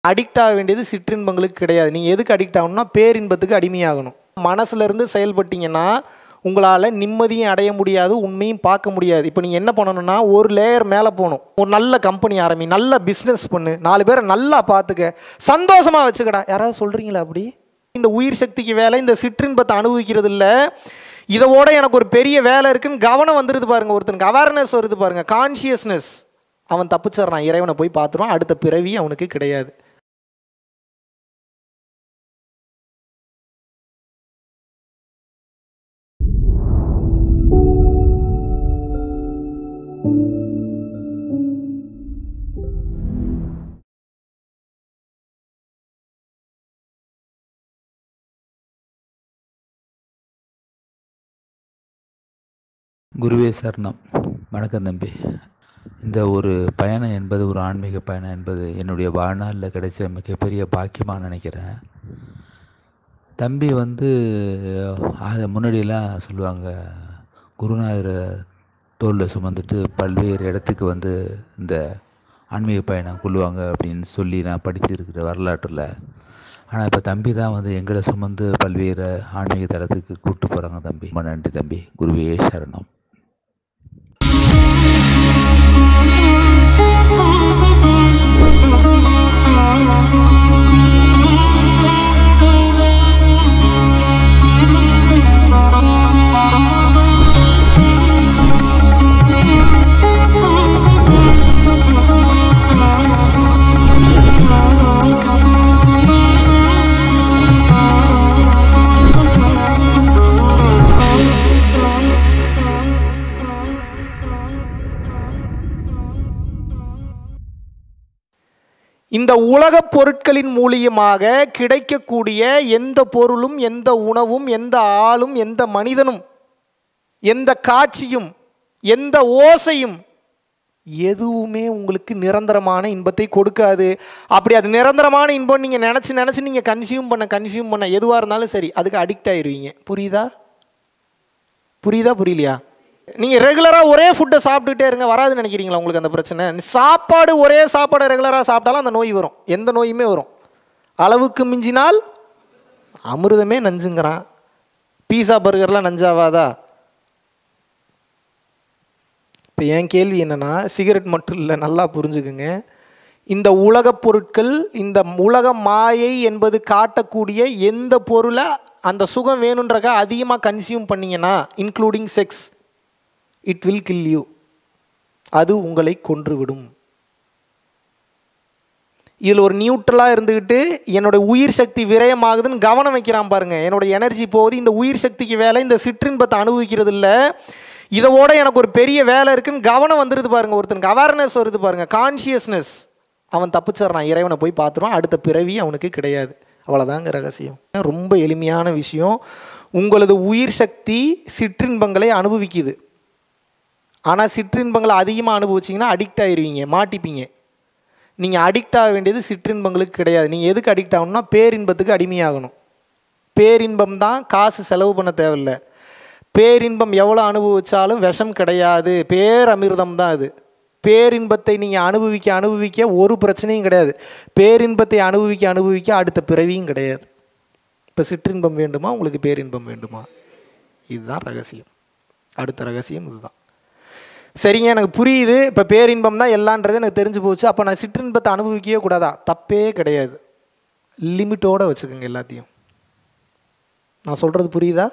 addict ஆக வேண்டியது சிற்றின்பங்களுக்கு கிடையாது நீங்கள் எதுக்கு அடிக்ட் ஆகணும்னா பேரின்பத்துக்கு அடிமையாகணும் மனசுல இருந்து செயல்பட்டீங்கன்னா உங்களால் நிம்மதியும் அடைய முடியாது உண்மையும் பார்க்க முடியாது இப்போ நீங்கள் என்ன பண்ணணும்னா ஒரு லேயர் மேலே போகணும் ஒரு நல்ல கம்பெனி ஆரம்பி நல்ல பிஸ்னஸ் பண்ணு நாலு பேரை நல்லா பார்த்துக்க சந்தோஷமாக வச்சுக்கடா யாராவது சொல்கிறீங்களா அப்படி இந்த உயிர் சக்திக்கு வேலை இந்த சிற்றின்பத்தை அனுபவிக்கிறது இல்லை இதோட எனக்கு ஒரு பெரிய வேலை இருக்குன்னு கவனம் வந்துடுது பாருங்க ஒருத்தனுக்கு அவேர்னஸ் வருது பாருங்க கான்ஷியஸ்னஸ் அவன் தப்பிச்சிடுறான் இறைவனை போய் பார்த்துருவான் அடுத்த பிறவி அவனுக்கு கிடையாது குருவே சரணம் வணக்கம் தம்பி இந்த ஒரு பயணம் என்பது ஒரு ஆன்மீக பயணம் என்பது என்னுடைய வாழ்நாளில் கிடைச்ச மிகப்பெரிய பாக்கியமாக நினைக்கிறேன் தம்பி வந்து அதை முன்னாடியெல்லாம் சொல்லுவாங்க குருநாதரை தோளில் சுமந்துட்டு பல்வேறு இடத்துக்கு வந்து இந்த ஆன்மீக பயணம் கொள்ளுவாங்க அப்படின்னு சொல்லி நான் படிச்சிருக்கிற வரலாற்றில் ஆனால் இப்போ தம்பி தான் வந்து எங்களை சுமந்து பல்வேறு ஆன்மீக தளத்துக்கு கூப்பிட்டு போகிறாங்க தம்பி ரொம்ப நன்றி தம்பி குருவே சரணம் இந்த உலகப் பொருட்களின் மூலியமாக கிடைக்கக்கூடிய எந்த பொருளும் எந்த உணவும் எந்த ஆளும் எந்த மனிதனும் எந்த காட்சியும் எந்த ஓசையும் எதுவுமே உங்களுக்கு நிரந்தரமான இன்பத்தை கொடுக்காது அப்படி அது நிரந்தரமான இன்பம் நீங்கள் நினச்சி நினச்சி நீங்கள் கன்சியூம் பண்ண கன்சியூம் பண்ண எதுவாக இருந்தாலும் சரி அதுக்கு அடிக்ட் ஆயிருவீங்க புரியுதா புரியுதா புரியலையா நீங்கள் ரெகுலராக ஒரே ஃபுட்டை சாப்பிட்டுட்டே இருங்க வராதுன்னு நினைக்கிறீங்களா உங்களுக்கு அந்த பிரச்சனை சாப்பாடு ஒரே சாப்பாடை ரெகுலராக சாப்பிட்டாலும் அந்த நோய் வரும் எந்த நோயுமே வரும் அளவுக்கு மிஞ்சினால் அமிர்தமே நஞ்சுங்கிறான் பீஸா பர்கர்லாம் நஞ்சாவாதா இப்போ என் கேள்வி என்னென்னா சிகரெட் மட்டும் இல்லை நல்லா புரிஞ்சுக்குங்க இந்த உலகப் பொருட்கள் இந்த உலக மாயை என்பது காட்டக்கூடிய எந்த பொருளை அந்த சுகம் வேணுன்றக்க அதிகமாக கன்சியூம் பண்ணீங்கன்னா including sex it will kill you அது உங்களை கொன்றுவிடும் இதில் ஒரு நியூட்ரலாக இருந்துக்கிட்டு என்னோட உயிர் சக்தி விரயமாகுதுன்னு கவனம் வைக்கிறான் பாருங்க என்னோட எனர்ஜி போகுது இந்த உயிர் சக்திக்கு வேலை இந்த சிற்றின்பத்தை அனுபவிக்கிறது இல்லை இதோட எனக்கு ஒரு பெரிய வேலை இருக்குன்னு கவனம் வந்துடுது பாருங்க ஒருத்தனுக்கு அவேர்னஸ் வருது பாருங்க கான்ஷியஸ்னஸ் அவன் தப்பிச்சிடுறான் இறைவனை போய் பார்த்துருவான் அடுத்த பிறவி அவனுக்கு கிடையாது அவ்வளோதாங்க ரகசியம் ரொம்ப எளிமையான விஷயம் உங்களது உயிர் சக்தி சிற்றின்பங்களை அனுபவிக்குது ஆனால் சிற்றின்பங்களை அதிகமாக அனுபவிச்சிங்கன்னா அடிக்ட் ஆயிருவீங்க மாட்டிப்பீங்க நீங்கள் அடிக்ட் ஆக வேண்டியது சிற்றின்பங்களுக்கு கிடையாது நீங்கள் எதுக்கு அடிக்ட் ஆகணும்னா பேரின்பத்துக்கு அடிமையாகணும் பேரின்பம் தான் காசு செலவு பண்ண தேவையில்லை பேரின்பம் எவ்வளோ அனுபவிச்சாலும் விஷம் கிடையாது பேரமிர்தம் தான் அது பேரின்பத்தை நீங்கள் அனுபவிக்க அனுபவிக்க ஒரு பிரச்சனையும் கிடையாது பேரின்பத்தை அனுபவிக்க அனுபவிக்க அடுத்த பிறவியும் கிடையாது இப்போ சிற்றின்பம் வேண்டுமா உங்களுக்கு பேரின்பம் வேண்டுமா இதுதான் ரகசியம் அடுத்த ரகசியம் இதுதான் சரிங்க எனக்கு புரியுது இப்போ பேரின்பம் தான் எல்லான்றது எனக்கு தெரிஞ்சு போச்சு அப்போ நான் சிற்றின்பத்தை அனுபவிக்கவே கூடாதா தப்பே கிடையாது லிமிட்டோடு வச்சுக்கோங்க எல்லாத்தையும் நான் சொல்கிறது புரியுதா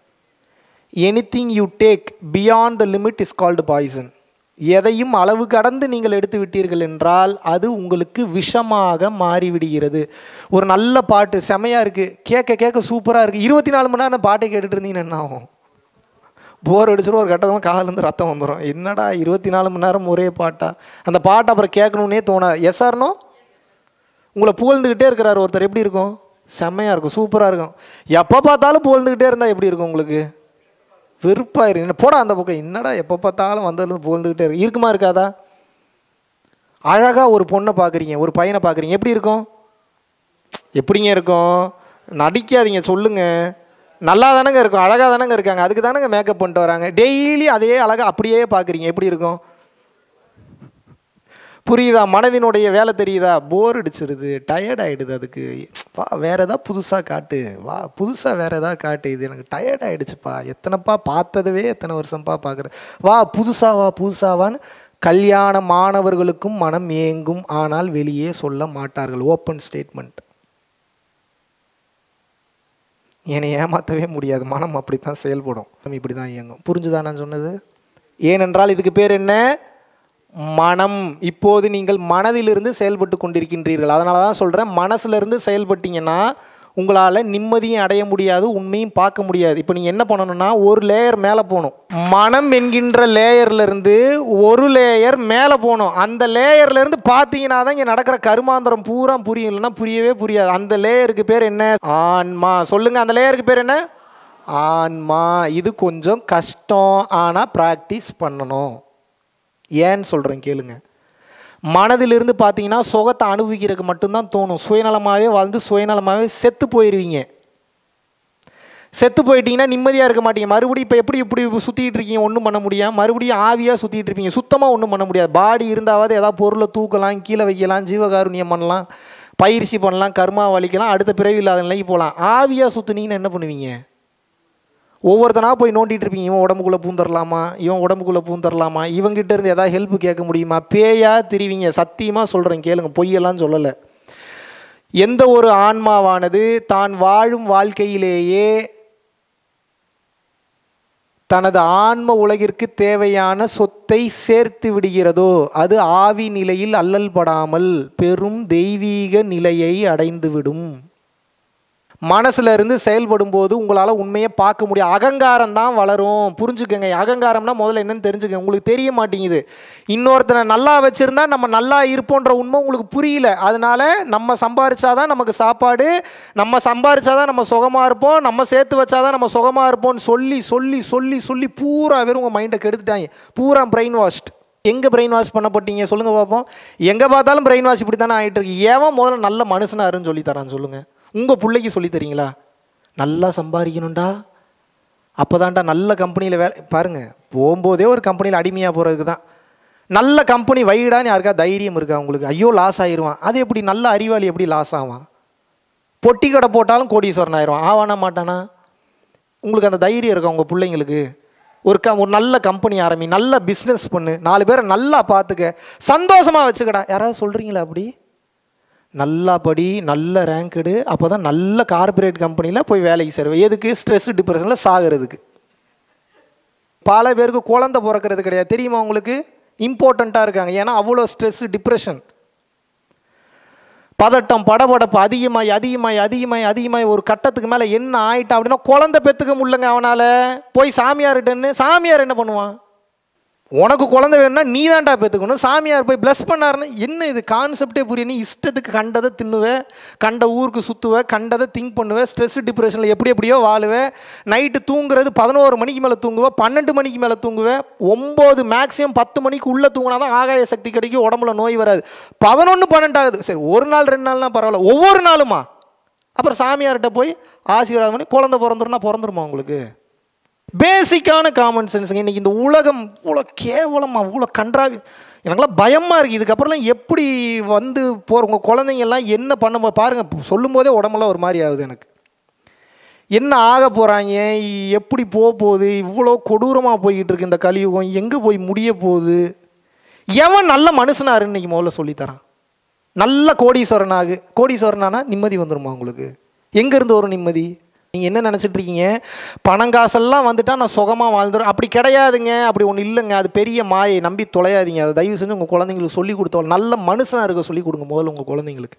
anything you take beyond the limit is called poison எதையும் அளவு கடந்து நீங்கள் எடுத்து விட்டீர்கள் என்றால் அது உங்களுக்கு விஷமாக மாறிவிடுகிறது ஒரு நல்ல பாட்டு செமையாக இருக்குது கேட்க கேட்க சூப்பராக இருக்குது இருபத்தி நாலு மணி நேரம் பாட்டை கேட்டுட்டு இருந்தீங்கன்னா என்ன ஆகும் போர் அடிச்சிடும் ஒரு கட்டமாக காலேருந்து ரத்தம் வந்துடும் என்னடா இருபத்தி நாலு மணி நேரம் ஒரே பாட்டா அந்த பாட்டை அப்புறம் கேட்கணுன்னே தோணாது எஸ் ஆர்னோ உங்களை புகழ்ந்துக்கிட்டே இருக்கிறார் ஒருத்தர் எப்படி இருக்கும் செம்மையாக இருக்கும் சூப்பராக இருக்கும் எப்போ பார்த்தாலும் புகழ்ந்துக்கிட்டே இருந்தால் எப்படி இருக்கும் உங்களுக்கு வெறுப்பாயிரு என்ன போடா அந்த பக்கம் என்னடா எப்போ பார்த்தாலும் வந்ததுலேருந்து புகழ்ந்துக்கிட்டே இருக்கு இருக்குமா இருக்காதா அழகாக ஒரு பொண்ணை பார்க்குறீங்க ஒரு பையனை பார்க்குறீங்க எப்படி இருக்கும் எப்படிங்க இருக்கும் நடிக்காதீங்க சொல்லுங்கள் நல்லா தானங்க இருக்கும் அழகாக தானங்க இருக்காங்க அதுக்கு தானங்க மேக்கப் பண்ணிட்டு வராங்க டெய்லி அதே அழகாக அப்படியே பார்க்குறீங்க எப்படி இருக்கும் புரியுதா மனதினுடைய வேலை தெரியுதா போர் அடிச்சிருது டயர்ட் ஆகிடுது அதுக்கு வா வேற ஏதாவது புதுசாக காட்டு வா புதுசாக வேற ஏதாவது காட்டு இது எனக்கு டயர்ட் ஆகிடுச்சுப்பா எத்தனைப்பா பார்த்ததவே எத்தனை வருஷம்ப்பா பார்க்குறேன் வா புதுசா வா புதுசா வான்னு கல்யாண மாணவர்களுக்கும் மனம் ஏங்கும் ஆனால் வெளியே சொல்ல மாட்டார்கள் ஓப்பன் ஸ்டேட்மெண்ட் என்னை ஏமாற்றவே முடியாது மனம் அப்படி தான் செயல்படும் நம்ம இப்படி தான் இயங்கும் புரிஞ்சுதா நான் சொன்னது ஏனென்றால் இதுக்கு பேர் என்ன மனம் இப்போது நீங்கள் மனதிலிருந்து செயல்பட்டு கொண்டிருக்கின்றீர்கள் அதனால தான் சொல்கிறேன் மனசுலேருந்து செயல்பட்டீங்கன்னா உங்களால் நிம்மதியும் அடைய முடியாது உண்மையும் பார்க்க முடியாது இப்போ நீங்கள் என்ன பண்ணணும்னா ஒரு லேயர் மேலே போகணும் மனம் என்கின்ற லேயர்லேருந்து ஒரு லேயர் மேலே போகணும் அந்த லேயர்லேருந்து பார்த்தீங்கன்னா தான் இங்கே நடக்கிற கருமாந்திரம் பூரா புரியும் இல்லைன்னா புரியவே புரியாது அந்த லேயருக்கு பேர் என்ன ஆன்மா சொல்லுங்கள் அந்த லேயருக்கு பேர் என்ன ஆன்மா இது கொஞ்சம் கஷ்டம் ஆனால் ப்ராக்டிஸ் பண்ணணும் ஏன்னு சொல்கிறேன் கேளுங்க மனதிலிருந்து பார்த்தீங்கன்னா சுகத்தை அனுபவிக்கிறதுக்கு மட்டும்தான் தோணும் சுயநலமாகவே வாழ்ந்து சுயநலமாகவே செத்து போயிடுவீங்க செத்து போயிட்டீங்கன்னா நிம்மதியாக இருக்க மாட்டீங்க மறுபடியும் இப்போ எப்படி இப்படி சுற்றிட்டு இருக்கீங்க ஒன்றும் பண்ண முடியாது மறுபடியும் ஆவியாக சுற்றிட்டு இருப்பீங்க சுத்தமாக ஒன்றும் பண்ண முடியாது பாடி இருந்தாவது ஏதாவது பொருளை தூக்கலாம் கீழே வைக்கலாம் ஜீவகாருண்யம் பண்ணலாம் பயிற்சி பண்ணலாம் கர்மா வலிக்கலாம் அடுத்த பிறவி இல்லாத நிலைக்கு போகலாம் ஆவியாக சுற்றுனீங்கன்னு என்ன பண்ணுவீங்க ஒவ்வொருத்தனா போய் நோண்டிட்டு இருப்பீங்க இவன் உடம்புக்குள்ளே பூந்தரலாமா இவன் உடம்புக்குள்ளே பூந்தரலாமா இவங்கிட்ட இருந்து ஏதாவது ஹெல்ப் கேட்க முடியுமா பேயா திரிவீங்க சத்தியமாக சொல்கிறேன் கேளுங்க பொய்யெல்லாம் சொல்லலை எந்த ஒரு ஆன்மாவானது தான் வாழும் வாழ்க்கையிலேயே தனது ஆன்ம உலகிற்கு தேவையான சொத்தை சேர்த்து விடுகிறதோ அது ஆவி நிலையில் அல்லல் படாமல் பெரும் தெய்வீக நிலையை அடைந்துவிடும் மனசுல இருந்து செயல்படும் போது உங்களால் உண்மையை பார்க்க முடியும் அகங்காரம் தான் வளரும் புரிஞ்சுக்கங்க அகங்காரம்னா முதல்ல என்னன்னு தெரிஞ்சுக்கங்க உங்களுக்கு தெரிய மாட்டேங்குது இன்னொருத்தனை நல்லா வச்சுருந்தா நம்ம நல்லா இருப்போன்ற உண்மை உங்களுக்கு புரியல அதனால நம்ம சம்பாரிச்சாதான் நமக்கு சாப்பாடு நம்ம சம்பாரிச்சாதான் நம்ம சுகமாக இருப்போம் நம்ம சேர்த்து வச்சாதான் நம்ம சுகமாக இருப்போம்னு சொல்லி சொல்லி சொல்லி சொல்லி பூரா பேர் உங்கள் மைண்டை கெடுத்துட்டாங்க பூரா பிரெயின் வாஷ்ட் எங்கே பிரெயின் வாஷ் பண்ணப்பட்டீங்க சொல்லுங்கள் பார்ப்போம் எங்கே பார்த்தாலும் பிரெயின் வாஷ் இப்படி தானே ஆகிட்டு இருக்கு ஏன் முதல்ல நல்ல மனுஷனாருன்னு சொல்லி தரான்னு சொல்லுங்கள் உங்கள் பிள்ளைக்கு சொல்லி தரீங்களா நல்லா சம்பாதிக்கணும்டா அப்போதான்டா நல்ல கம்பெனியில் வேலை பாருங்கள் போகும்போதே ஒரு கம்பெனியில் அடிமையாக போகிறதுக்கு தான் நல்ல கம்பெனி வைடான்னு யாருக்கா தைரியம் இருக்கா உங்களுக்கு ஐயோ லாஸ் ஆயிடுவான் அது எப்படி நல்ல அறிவாளி எப்படி லாஸ் ஆவான் பொட்டி கடை போட்டாலும் கோடீஸ்வரன் ஆயிடுவான் ஆவானா மாட்டானா உங்களுக்கு அந்த தைரியம் இருக்கா உங்கள் பிள்ளைங்களுக்கு ஒரு க ஒரு நல்ல கம்பெனி ஆரம்பி நல்ல பிஸ்னஸ் பண்ணு நாலு பேரை நல்லா பார்த்துக்க சந்தோஷமாக வச்சுக்கடா யாராவது சொல்கிறீங்களா அப்படி நல்லா படி நல்ல ரேங்க் எடு அப்போ தான் நல்ல கார்ப்பரேட் கம்பெனியில் போய் வேலைக்கு சேருவேன் எதுக்கு ஸ்ட்ரெஸ் டிப்ரெஷனில் சாகிறதுக்கு பல பேருக்கு குழந்தை பிறக்கிறது கிடையாது தெரியுமா உங்களுக்கு இம்பார்ட்டண்ட்டாக இருக்காங்க ஏன்னா அவ்வளோ ஸ்ட்ரெஸ் டிப்ரெஷன் பதட்டம் படபடப்பு அதிகமாகி அதிகமாகி அதிகமாகி அதிகமாகி ஒரு கட்டத்துக்கு மேலே என்ன ஆயிட்டான் அப்படின்னா குழந்தை பெற்றுக்க முடியலங்க அவனால் போய் சாமியார்கிட்டன்னு சாமியார் என்ன பண்ணுவான் உனக்கு குழந்தை வேணும்னா நீ தான்டா பெற்றுக்கணும் சாமியார் போய் ப்ளஸ் பண்ணாருன்னு என்ன இது கான்செப்டே புரிய நீ இஷ்டத்துக்கு கண்டதை தின்னுவேன் கண்ட ஊருக்கு சுற்றுவேன் கண்டதை திங்க் பண்ணுவேன் ஸ்ட்ரெஸ் டிப்ரெஷனில் எப்படி எப்படியோ வாழுவேன் நைட்டு தூங்குறது பதினோரு மணிக்கு மேலே தூங்குவேன் பன்னெண்டு மணிக்கு மேலே தூங்குவேன் ஒம்பது மேக்ஸிமம் பத்து மணிக்கு உள்ளே தூங்கினா தான் ஆகாய சக்தி கிடைக்கும் உடம்புல நோய் வராது பதினொன்று பன்னெண்டு ஆகுது சரி ஒரு நாள் ரெண்டு நாள்னா பரவாயில்ல ஒவ்வொரு நாளுமா அப்புறம் சாமியார்கிட்ட போய் ஆசீர்வாதம் பண்ணி குழந்தை பிறந்துருன்னா பிறந்துருமா உங்களுக்கு பேசிக்கான காமன் சென்ஸுங்க இன்றைக்கி இந்த உலகம் இவ்வளோ கேவலமாக இவ்வளோ கன்றாவி எனக்குலாம் பயமாக இருக்குது இதுக்கப்புறம்லாம் எப்படி வந்து போகிற உங்கள் குழந்தைங்கெல்லாம் என்ன பண்ண பாருங்கள் சொல்லும் போதே உடம்பெல்லாம் ஒரு மாதிரி ஆகுது எனக்கு என்ன ஆக போகிறாங்க எப்படி போக போகுது இவ்வளோ கொடூரமாக போய்கிட்டு இருக்கு இந்த கலியுகம் எங்கே போய் முடிய போகுது எவன் நல்ல மனுஷனாரு இன்னைக்கு முதல்ல சொல்லித்தரான் நல்ல கோடீஸ்வரனாகு கோடீஸ்வரனானா நிம்மதி வந்துருமா உங்களுக்கு எங்கேருந்து வரும் நிம்மதி நீங்கள் என்ன நினச்சிட்டு இருக்கீங்க பணம் காசெல்லாம் வந்துட்டா நான் சுகமாக வாழ்ந்துடும் அப்படி கிடையாதுங்க அப்படி ஒன்று இல்லைங்க அது பெரிய மாயை நம்பி தொலையாதீங்க அதை தயவு செஞ்சு உங்கள் குழந்தைங்களுக்கு சொல்லி கொடுத்தோம் நல்ல மனுஷனாக இருக்க சொல்லி கொடுங்க முதல்ல உங்கள் குழந்தைங்களுக்கு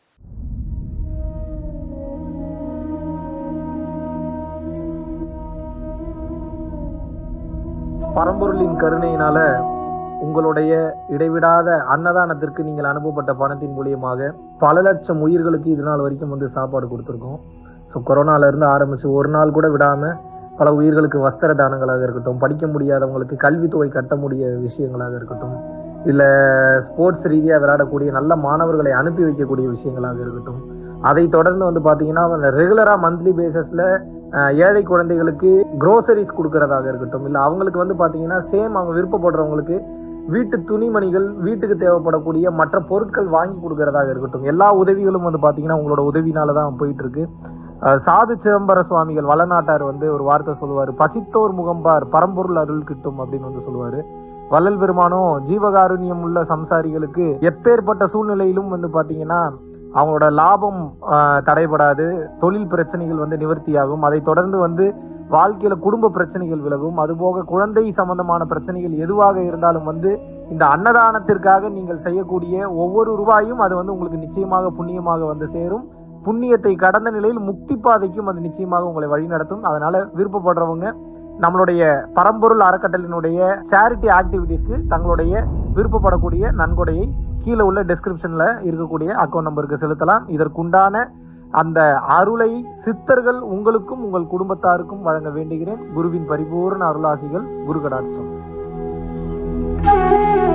பரம்பொருளின் கருணையினால உங்களுடைய இடைவிடாத அன்னதானத்திற்கு நீங்கள் அனுப்பப்பட்ட பணத்தின் மூலியமாக பல லட்சம் உயிர்களுக்கு இது நாள் வரைக்கும் வந்து சாப்பாடு கொடுத்துருக்கோம் ஸோ கொரோனாலேருந்து ஆரம்பித்து ஒரு நாள் கூட விடாமல் பல உயிர்களுக்கு வஸ்திர தானங்களாக இருக்கட்டும் படிக்க முடியாதவங்களுக்கு கல்வித்தொகை கட்ட முடிய விஷயங்களாக இருக்கட்டும் இல்லை ஸ்போர்ட்ஸ் ரீதியாக விளையாடக்கூடிய நல்ல மாணவர்களை அனுப்பி வைக்கக்கூடிய விஷயங்களாக இருக்கட்டும் அதை தொடர்ந்து வந்து பார்த்தீங்கன்னா ரெகுலராக மந்த்லி பேசிஸில் ஏழை குழந்தைகளுக்கு க்ரோசரிஸ் கொடுக்கறதாக இருக்கட்டும் இல்லை அவங்களுக்கு வந்து பார்த்தீங்கன்னா சேம் அவங்க விருப்பப்படுறவங்களுக்கு வீட்டு துணிமணிகள் வீட்டுக்கு தேவைப்படக்கூடிய மற்ற பொருட்கள் வாங்கி கொடுக்கறதாக இருக்கட்டும் எல்லா உதவிகளும் வந்து பார்த்தீங்கன்னா உங்களோட உதவினால தான் போயிட்டு இருக்கு அஹ் சாது சிதம்பர சுவாமிகள் வளநாட்டார் வந்து ஒரு வார்த்தை சொல்லுவார் பசித்தோர் முகம்பார் பரம்பொருள் அருள் கிட்டும் அப்படின்னு வந்து சொல்லுவாரு வள்ளல் பெருமானும் ஜீவகாருண்யம் உள்ள சம்சாரிகளுக்கு எப்பேற்பட்ட சூழ்நிலையிலும் வந்து பார்த்தீங்கன்னா அவங்களோட லாபம் ஆஹ், தடைபடாது தொழில் பிரச்சனைகள் வந்து நிவர்த்தியாகும் அதை தொடர்ந்து வந்து வாழ்க்கையில குடும்ப பிரச்சனைகள் விலகும் அதுபோக குழந்தை சம்பந்தமான பிரச்சனைகள் எதுவாக இருந்தாலும் வந்து இந்த அன்னதானத்திற்காக நீங்கள் செய்யக்கூடிய ஒவ்வொரு ரூபாயும் அது வந்து உங்களுக்கு நிச்சயமாக புண்ணியமாக வந்து சேரும் புண்ணியத்தை கடந்த நிலையில் முக்தி பாதைக்கும் அது நிச்சயமாக உங்களை வழிநடத்தும் அதனால விருப்பப்படுறவங்க நம்மளுடைய பரம்பொருள் அறக்கட்டளினுடைய சேரிட்டி ஆக்டிவிட்டீஸ்க்கு தங்களுடைய விருப்பப்படக்கூடிய நன்கொடையை கீழே உள்ள டெஸ்கிரிப்ஷன்ல இருக்கக்கூடிய அக்கௌண்ட் நம்பருக்கு செலுத்தலாம் இதற்குண்டான அந்த அருளை சித்தர்கள் உங்களுக்கும் உங்கள் குடும்பத்தாருக்கும் வழங்க வேண்டுகிறேன் குருவின் பரிபூர்ண அருளாசிகள் குரு கடாட்சம்